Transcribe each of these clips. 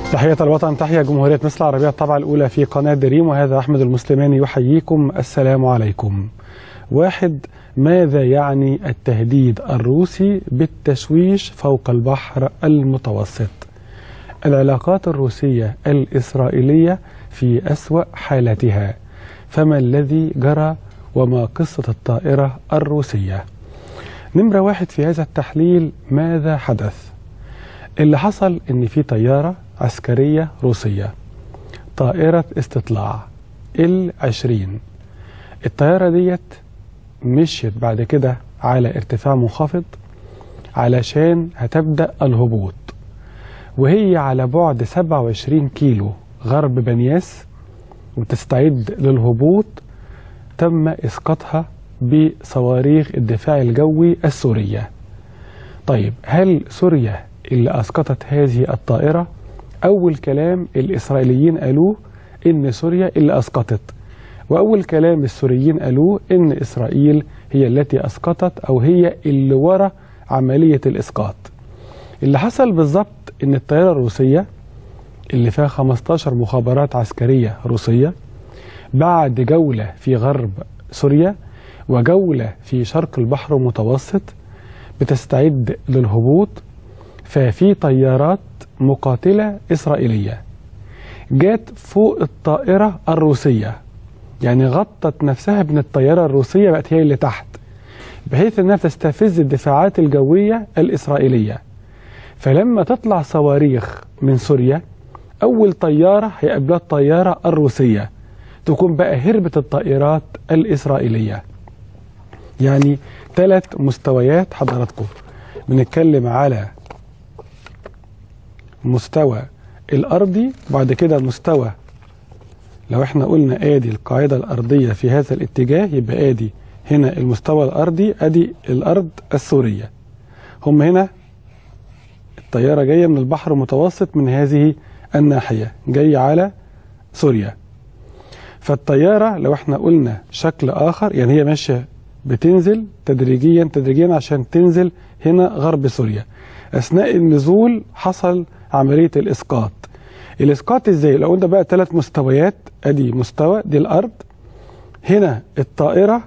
تحية الوطن تحية جمهورية مصر العربية الطبعة الأولى في قناة دريم وهذا أحمد المسلماني يحييكم السلام عليكم واحد ماذا يعني التهديد الروسي بالتشويش فوق البحر المتوسط العلاقات الروسية الإسرائيلية في أسوأ حالتها فما الذي جرى وما قصة الطائرة الروسية نمرة واحد في هذا التحليل ماذا حدث اللي حصل ان في طيارة عسكرية روسية طائرة استطلاع ال 20 الطيارة ديت مشيت بعد كده على ارتفاع منخفض علشان هتبدأ الهبوط وهي على بعد 27 كيلو غرب بنياس وتستعد للهبوط تم إسقاطها بصواريخ الدفاع الجوي السورية طيب هل سوريا اللي أسقطت هذه الطائرة أول كلام الإسرائيليين قالوه إن سوريا اللي أسقطت وأول كلام السوريين قالوه إن إسرائيل هي التي أسقطت أو هي اللي ورا عملية الإسقاط اللي حصل بالظبط إن الطائرة الروسية اللي فيها 15 مخابرات عسكرية روسية بعد جولة في غرب سوريا وجولة في شرق البحر المتوسط بتستعد للهبوط ففي طيارات مقاتلة إسرائيلية جات فوق الطائرة الروسية يعني غطت نفسها من الطيارة الروسية بقت هي اللي تحت بحيث أنها تستفز الدفاعات الجوية الإسرائيلية فلما تطلع صواريخ من سوريا أول طيارة هيقابلها الطيارة الروسية تكون بقى هربت الطائرات الإسرائيلية يعني ثلاث مستويات حضراتكم بنتكلم على مستوى الأرضي بعد كده المستوى لو احنا قلنا ادي القاعدة الأرضية في هذا الاتجاه يبقى ادي هنا المستوى الأرضي ادي الأرض السورية هم هنا الطيارة جاية من البحر المتوسط من هذه الناحية جاية على سوريا فالطيارة لو احنا قلنا شكل آخر يعني هي ماشية بتنزل تدريجيا تدريجيا عشان تنزل هنا غرب سوريا أثناء النزول حصل عملية الإسقاط الإسقاط إزاي لو قلنا بقى ثلاث مستويات أدي مستوى دي الأرض هنا الطائرة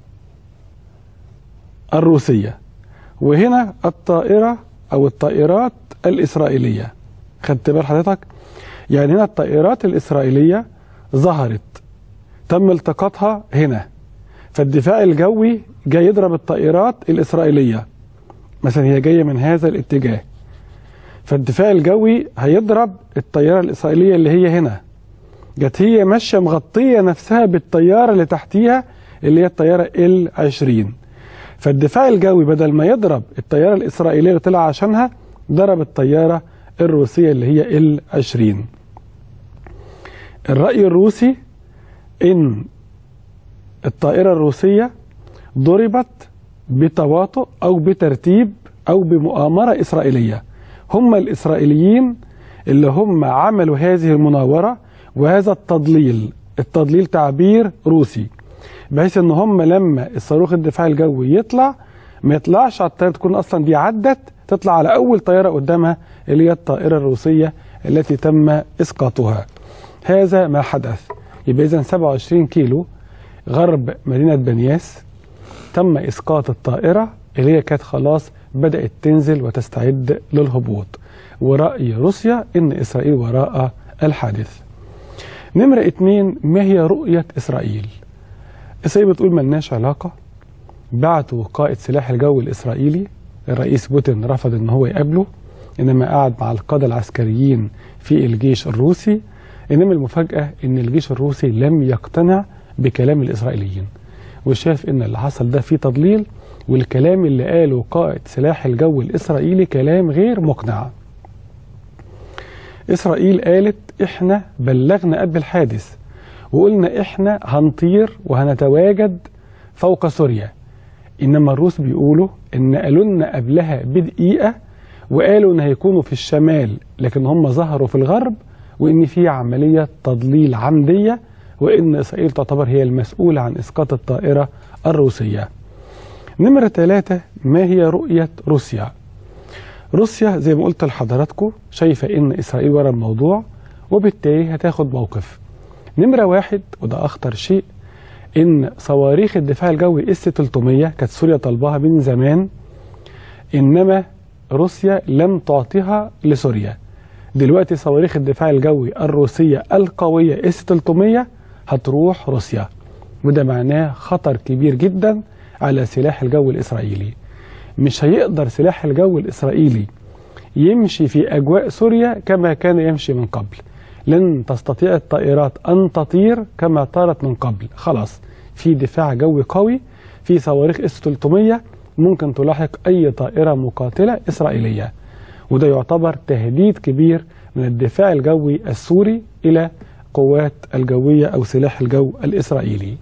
الروسية وهنا الطائرة أو الطائرات الإسرائيلية خدت بال حضرتك يعني هنا الطائرات الإسرائيلية ظهرت تم التقاطها هنا فالدفاع الجوي جاي يضرب الطائرات الإسرائيلية مثلا هي جاية من هذا الاتجاه فالدفاع الجوي هيضرب الطيارة الإسرائيلية اللي هي هنا جت هي ماشية مغطية نفسها بالطيارة اللي تحتيها اللي هي الطيارة ال 20 فالدفاع الجوي بدل ما يضرب الطيارة الإسرائيلية اللي طلع عشانها ضرب الطيارة الروسية اللي هي ال 20 الرأي الروسي إن الطائرة الروسية ضربت بتواطؤ أو بترتيب أو بمؤامرة إسرائيلية هم الإسرائيليين اللي هم عملوا هذه المناورة وهذا التضليل التضليل تعبير روسي بحيث ان هم لما الصاروخ الدفاع الجوي يطلع ما يطلعش على الطيارة تكون اصلا دي عدت تطلع على اول طيارة قدامها اللي هي الطائرة الروسية التي تم اسقاطها هذا ما حدث يبقى اذا 27 كيلو غرب مدينة بنياس تم اسقاط الطائرة اللي هي كانت خلاص بدأت تنزل وتستعد للهبوط ورأي روسيا ان اسرائيل وراء الحادث نمرة اتنين ما هي رؤية اسرائيل اسرائيل بتقول ملناش علاقة بعتوا قائد سلاح الجو الإسرائيلي الرئيس بوتين رفض ان هو يقابله انما قعد مع القادة العسكريين في الجيش الروسي انما المفاجأة ان الجيش الروسي لم يقتنع بكلام الإسرائيليين وشاف ان اللي حصل ده فيه تضليل والكلام اللي قاله قائد سلاح الجو الإسرائيلي كلام غير مقنع إسرائيل قالت إحنا بلغنا قبل الحادث وقلنا إحنا هنطير وهنتواجد فوق سوريا إنما الروس بيقولوا إن قالوا لنا قبلها بدقيقة وقالوا إن هيكونوا في الشمال لكن هم ظهروا في الغرب وإن في عملية تضليل عمدية وإن إسرائيل تعتبر هي المسؤولة عن إسقاط الطائرة الروسية نمرة ثلاثة ما هي رؤية روسيا روسيا زي ما قلت لحضراتكم شايفة إن إسرائيل ورا الموضوع وبالتالي هتاخد موقف نمرة واحد وده أخطر شيء إن صواريخ الدفاع الجوي اس 300 كانت سوريا طالباها من زمان إنما روسيا لم تعطيها لسوريا دلوقتي صواريخ الدفاع الجوي الروسية القوية اس 300 هتروح روسيا وده معناه خطر كبير جدا على سلاح الجو الإسرائيلي مش هيقدر سلاح الجو الإسرائيلي يمشي في أجواء سوريا كما كان يمشي من قبل لن تستطيع الطائرات أن تطير كما طارت من قبل خلاص في دفاع جوي قوي في صواريخ اس 300 ممكن تلاحق أي طائرة مقاتلة إسرائيلية وده يعتبر تهديد كبير من الدفاع الجوي السوري إلى قوات الجوية أو سلاح الجو الإسرائيلي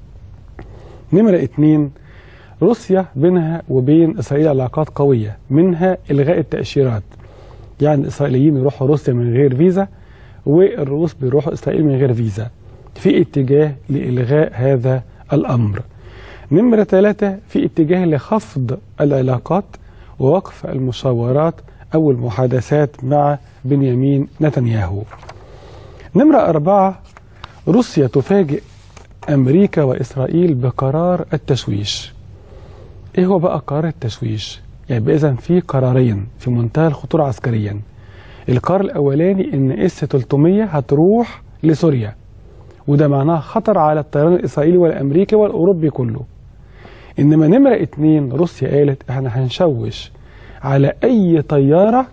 نمرة اتنين روسيا بينها وبين إسرائيل علاقات قوية منها إلغاء التأشيرات يعني الإسرائيليين يروحوا روسيا من غير فيزا والروس بيروحوا إسرائيل من غير فيزا في اتجاه لإلغاء هذا الأمر نمرة ثلاثة في اتجاه لخفض العلاقات ووقف المشاورات أو المحادثات مع بنيامين نتنياهو نمرة أربعة روسيا تفاجئ أمريكا وإسرائيل بقرار التشويش إيه هو بقى قرار التشويش؟ يعني إذا في قرارين في منتهى الخطورة عسكريا القرار الأولاني إن اس 300 هتروح لسوريا وده معناه خطر على الطيران الإسرائيلي والأمريكي والأوروبي كله إنما نمرة اتنين روسيا قالت إحنا هنشوش على أي طيارة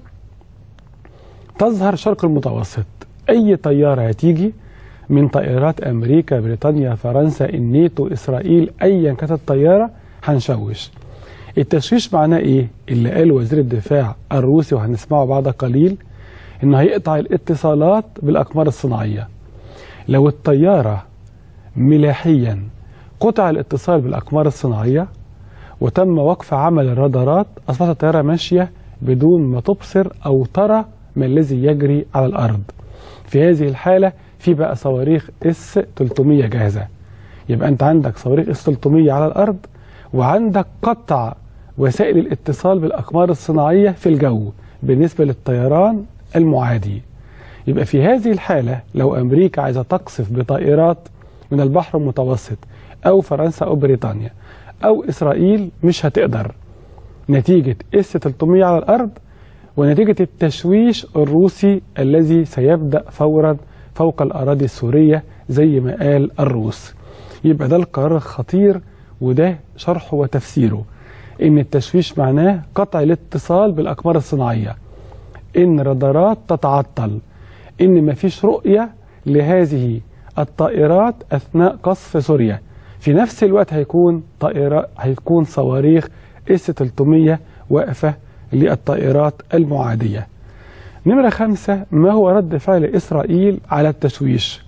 تظهر شرق المتوسط أي طيارة هتيجي من طائرات أمريكا بريطانيا فرنسا الناتو إسرائيل أيا كانت الطيارة هنشوش التشويش معناه إيه؟ اللي قال وزير الدفاع الروسي وهنسمعه بعد قليل إنه هيقطع الاتصالات بالأقمار الصناعية لو الطيارة ملاحيا قطع الاتصال بالأقمار الصناعية وتم وقف عمل الرادارات أصبحت الطيارة ماشية بدون ما تبصر أو ترى ما الذي يجري على الأرض في هذه الحالة في بقى صواريخ اس 300 جاهزة يبقى أنت عندك صواريخ اس 300 على الأرض وعندك قطع وسائل الاتصال بالأقمار الصناعية في الجو بالنسبة للطيران المعادي يبقى في هذه الحالة لو أمريكا عايزة تقصف بطائرات من البحر المتوسط أو فرنسا أو بريطانيا أو إسرائيل مش هتقدر نتيجة اس 300 على الأرض ونتيجة التشويش الروسي الذي سيبدأ فورا فوق الأراضي السورية زي ما قال الروس يبقى ده القرار الخطير وده شرحه وتفسيره إن التشويش معناه قطع الاتصال بالأقمار الصناعية إن رادارات تتعطل إن مفيش رؤية لهذه الطائرات أثناء قصف سوريا في نفس الوقت هيكون طائرة هيكون صواريخ اس 300 واقفة للطائرات المعادية نمرة خمسة ما هو رد فعل إسرائيل على التشويش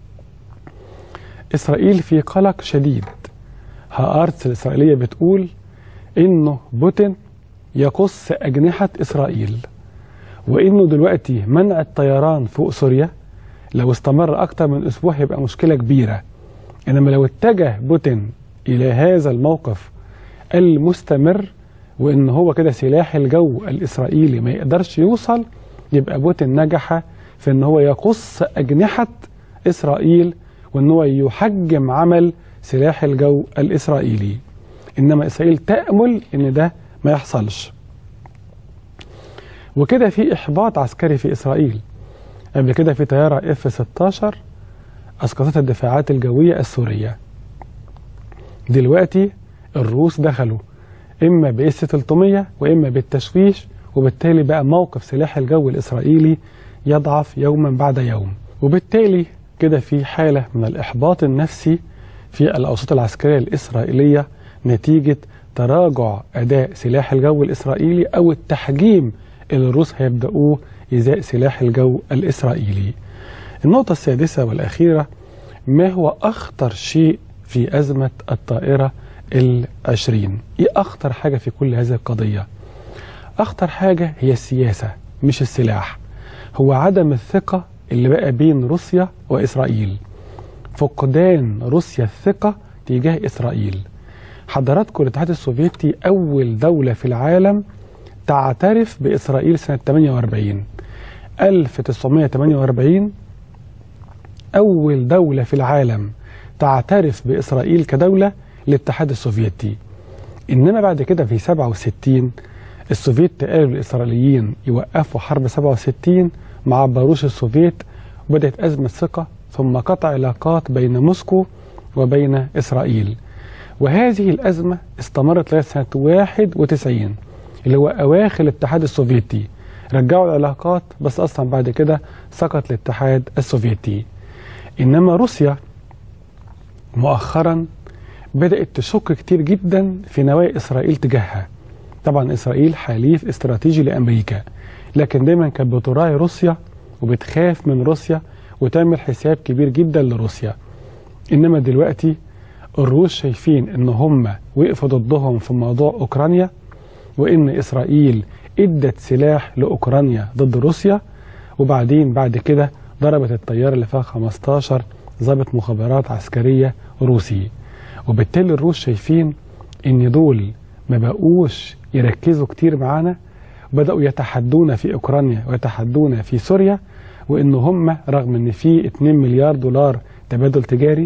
إسرائيل في قلق شديد هآرتس الإسرائيلية بتقول إنه بوتين يقص أجنحة إسرائيل وإنه دلوقتي منع الطيران فوق سوريا لو استمر أكتر من أسبوع هيبقى مشكلة كبيرة إنما لو اتجه بوتين إلى هذا الموقف المستمر وإن هو كده سلاح الجو الإسرائيلي ما يقدرش يوصل يبقى بوتين نجح في إن هو يقص أجنحة إسرائيل وإن هو يحجم عمل سلاح الجو الإسرائيلي إنما إسرائيل تأمل إن ده ما يحصلش وكده في إحباط عسكري في إسرائيل قبل كده في طيارة اف 16 أسقطت الدفاعات الجوية السورية دلوقتي الروس دخلوا إما بإس 300 وإما بالتشويش وبالتالي بقى موقف سلاح الجو الإسرائيلي يضعف يوما بعد يوم وبالتالي كده في حالة من الإحباط النفسي في الأوساط العسكرية الإسرائيلية نتيجة تراجع أداء سلاح الجو الإسرائيلي أو التحجيم اللي الروس هيبدأوه إزاء سلاح الجو الإسرائيلي النقطة السادسة والأخيرة ما هو أخطر شيء في أزمة الطائرة العشرين إيه أخطر حاجة في كل هذه القضية أخطر حاجة هي السياسة مش السلاح هو عدم الثقة اللي بقى بين روسيا وإسرائيل فقدان روسيا الثقة تجاه إسرائيل حضراتكم الاتحاد السوفيتي أول دولة في العالم تعترف بإسرائيل سنة 48 1948 أول دولة في العالم تعترف بإسرائيل كدولة الاتحاد السوفيتي إنما بعد كده في 67 السوفيت قالوا للإسرائيليين يوقفوا حرب 67 ما عبروش السوفيت وبدأت أزمة ثقة ثم قطع علاقات بين موسكو وبين إسرائيل وهذه الأزمة استمرت لغاية سنة 91 اللي هو أواخر الاتحاد السوفيتي رجعوا العلاقات بس أصلا بعد كده سقط الاتحاد السوفيتي إنما روسيا مؤخرا بدأت تشك كتير جدا في نوايا إسرائيل تجاهها طبعا إسرائيل حليف استراتيجي لأمريكا لكن دايما كانت بتراعي روسيا وبتخاف من روسيا وتعمل حساب كبير جدا لروسيا إنما دلوقتي الروس شايفين إن هم وقفوا ضدهم في موضوع أوكرانيا وإن إسرائيل ادت سلاح لأوكرانيا ضد روسيا وبعدين بعد كده ضربت الطيارة اللي فيها 15 ضابط مخابرات عسكرية روسي وبالتالي الروس شايفين ان دول ما بقوش يركزوا كتير معانا بدأوا يتحدونا في أوكرانيا ويتحدونا في سوريا وإن هم رغم إن في 2 مليار دولار تبادل تجاري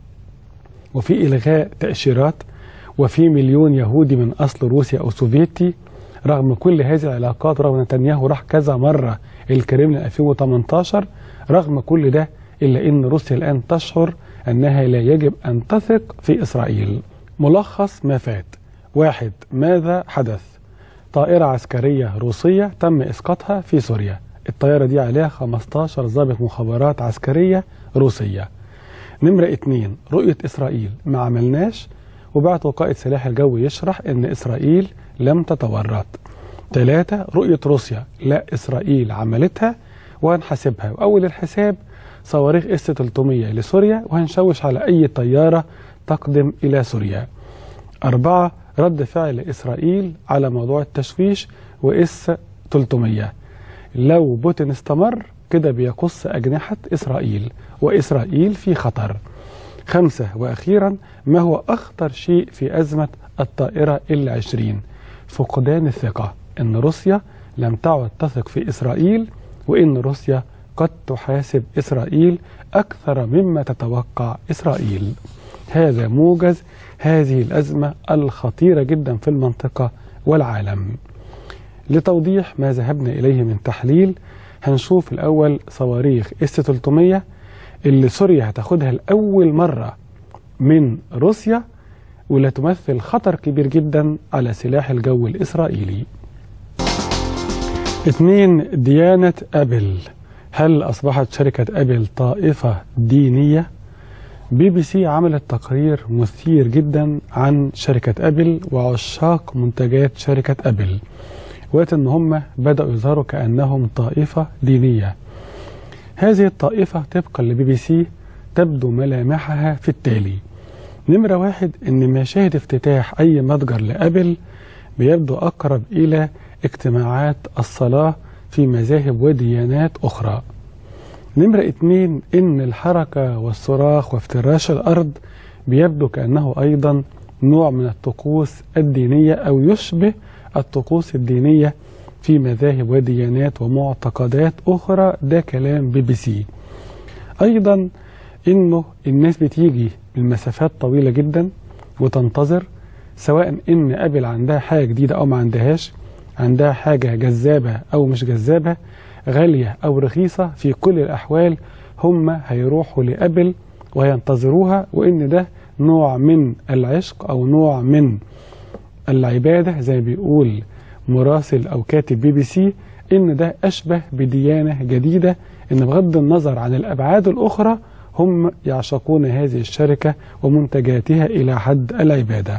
وفي إلغاء تأشيرات وفي مليون يهودي من أصل روسي أو سوفيتي رغم كل هذه العلاقات رغم نتنياهو راح كذا مرة الكريملين 2018 رغم كل ده إلا أن روسيا الآن تشعر أنها لا يجب أن تثق في إسرائيل ملخص ما فات واحد ماذا حدث طائرة عسكرية روسية تم إسقاطها في سوريا الطائرة دي عليها 15 ضابط مخابرات عسكرية روسية نمرة اتنين رؤية إسرائيل ما عملناش وبعتوا قائد سلاح الجو يشرح أن إسرائيل لم تتورط ثلاثة رؤية روسيا لا إسرائيل عملتها وهنحاسبها وأول الحساب صواريخ اس 300 لسوريا وهنشوش على أي طيارة تقدم إلى سوريا أربعة رد فعل إسرائيل على موضوع التشويش وإس 300 لو بوتين استمر كده بيقص أجنحة إسرائيل وإسرائيل في خطر خمسة وأخيرا ما هو أخطر شيء في أزمة الطائرة ال 20 فقدان الثقة إن روسيا لم تعد تثق في إسرائيل وإن روسيا قد تحاسب إسرائيل أكثر مما تتوقع إسرائيل هذا موجز هذه الأزمة الخطيرة جدا في المنطقة والعالم لتوضيح ما ذهبنا إليه من تحليل هنشوف الأول صواريخ اس 300 اللي سوريا هتاخدها لأول مرة من روسيا واللي تمثل خطر كبير جدا على سلاح الجو الإسرائيلي اثنين ديانة أبل هل أصبحت شركة أبل طائفة دينية؟ بي بي سي عملت تقرير مثير جدا عن شركة أبل وعشاق منتجات شركة أبل وقت ان هم بدأوا يظهروا كأنهم طائفة دينية هذه الطائفة طبقا لبي بي سي تبدو ملامحها في التالي نمرة واحد ان مشاهد افتتاح اي متجر لأبل بيبدو اقرب الى اجتماعات الصلاة في مذاهب وديانات اخرى نمرة اتنين ان الحركة والصراخ وافتراش الارض بيبدو كأنه ايضا نوع من الطقوس الدينية او يشبه الطقوس الدينية في مذاهب وديانات ومعتقدات أخرى ده كلام بي بي سي أيضا إنه الناس بتيجي من مسافات طويلة جدا وتنتظر سواء إن أبل عندها حاجة جديدة أو ما عندهاش عندها حاجة جذابة أو مش جذابة غالية أو رخيصة في كل الأحوال هم هيروحوا لأبل وينتظروها وإن ده نوع من العشق أو نوع من العبادة زي بيقول مراسل أو كاتب بي بي سي إن ده أشبه بديانة جديدة إن بغض النظر عن الأبعاد الأخرى هم يعشقون هذه الشركة ومنتجاتها إلى حد العبادة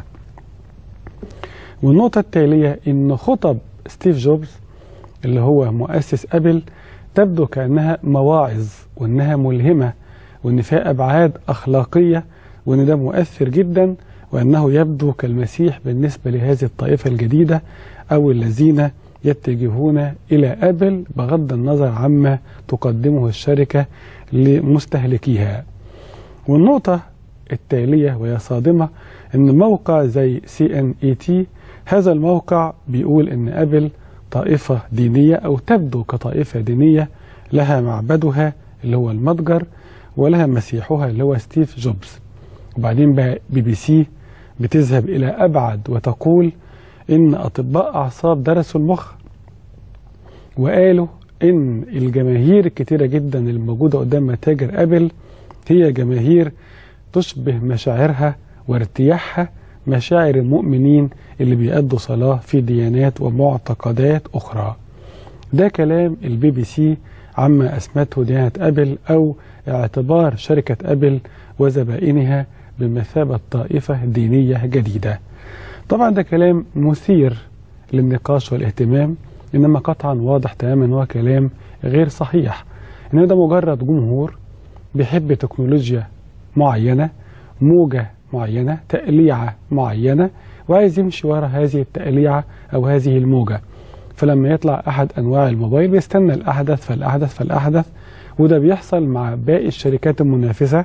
والنقطة التالية إن خطب ستيف جوبز اللي هو مؤسس أبل تبدو كأنها مواعظ وإنها ملهمة وإن فيها أبعاد أخلاقية وإن ده مؤثر جدا وأنه يبدو كالمسيح بالنسبة لهذه الطائفة الجديدة أو الذين يتجهون إلى أبل بغض النظر عما تقدمه الشركة لمستهلكيها والنقطة التالية وهي صادمة أن موقع زي سي ان اي تي هذا الموقع بيقول أن أبل طائفة دينية أو تبدو كطائفة دينية لها معبدها اللي هو المتجر ولها مسيحها اللي هو ستيف جوبز وبعدين بقى بي بي سي بتذهب إلى أبعد وتقول إن أطباء أعصاب درسوا المخ وقالوا إن الجماهير الكتيرة جدا الموجودة قدام متاجر أبل هي جماهير تشبه مشاعرها وارتياحها مشاعر المؤمنين اللي بيأدوا صلاة في ديانات ومعتقدات أخرى ده كلام البي بي سي عما أسمته ديانة أبل أو اعتبار شركة أبل وزبائنها بمثابة طائفة دينية جديدة طبعا ده كلام مثير للنقاش والاهتمام إنما قطعا واضح تماما هو كلام غير صحيح إن ده مجرد جمهور بيحب تكنولوجيا معينة موجة معينة تقليعة معينة وعايز يمشي ورا هذه التقليعة أو هذه الموجة فلما يطلع أحد أنواع الموبايل بيستنى الأحدث فالأحدث فالأحدث وده بيحصل مع باقي الشركات المنافسة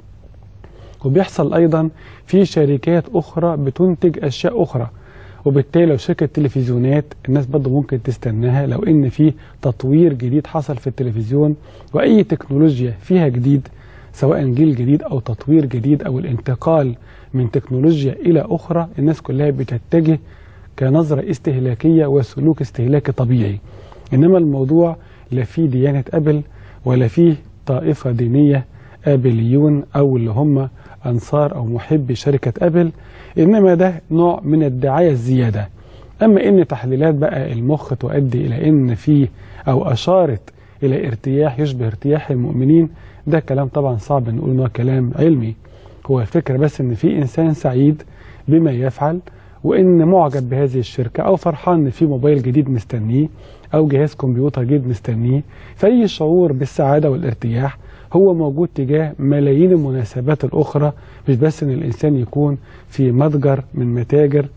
وبيحصل أيضا في شركات أخرى بتنتج أشياء أخرى وبالتالي لو شركة تلفزيونات الناس برضه ممكن تستناها لو إن في تطوير جديد حصل في التلفزيون وأي تكنولوجيا فيها جديد سواء جيل جديد أو تطوير جديد أو الانتقال من تكنولوجيا إلى أخرى الناس كلها بتتجه كنظرة استهلاكية وسلوك استهلاكي طبيعي إنما الموضوع لا فيه ديانة أبل ولا فيه طائفة دينية آبليون أو اللي هم أنصار أو محبي شركة أبل إنما ده نوع من الدعاية الزيادة أما إن تحليلات بقى المخ تؤدي إلى إن فيه أو أشارت إلى ارتياح يشبه ارتياح المؤمنين ده كلام طبعا صعب نقول إنه كلام علمي هو الفكرة بس إن في إنسان سعيد بما يفعل وإن معجب بهذه الشركة أو فرحان إن في موبايل جديد مستنيه أو جهاز كمبيوتر جديد مستنيه فأي شعور بالسعادة والارتياح هو موجود تجاه ملايين المناسبات الأخرى مش بس إن الإنسان يكون في متجر من متاجر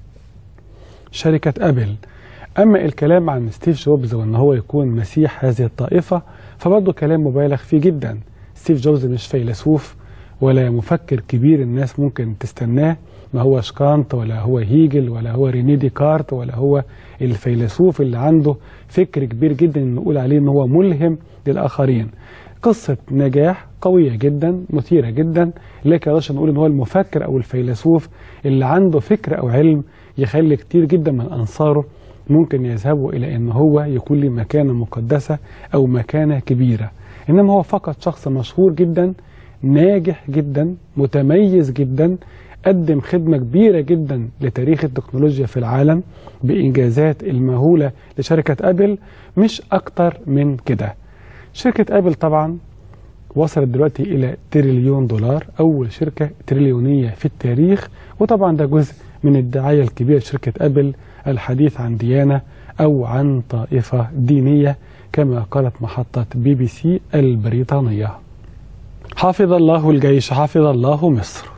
شركة أبل أما الكلام عن ستيف جوبز وأن هو يكون مسيح هذه الطائفة فبرضه كلام مبالغ فيه جدا ستيف جوبز مش فيلسوف ولا مفكر كبير الناس ممكن تستناه ما هوش كانت ولا هو هيجل ولا هو ريني ديكارت ولا هو الفيلسوف اللي عنده فكر كبير جدا نقول عليه ان هو ملهم للاخرين قصة نجاح قوية جدا مثيرة جدا لكن نقدرش نقول ان هو المفكر او الفيلسوف اللي عنده فكر او علم يخلي كتير جدا من انصاره ممكن يذهبوا الى ان هو يكون له مكانة مقدسة او مكانة كبيرة انما هو فقط شخص مشهور جدا ناجح جدا متميز جدا قدم خدمة كبيرة جدا لتاريخ التكنولوجيا في العالم بإنجازات المهولة لشركة أبل مش أكتر من كده شركة أبل طبعا وصلت دلوقتي إلى تريليون دولار أول شركة تريليونية في التاريخ وطبعا ده جزء من الدعاية الكبيرة لشركة أبل الحديث عن ديانة أو عن طائفة دينية كما قالت محطة بي بي سي البريطانية حافظ الله الجيش حافظ الله مصر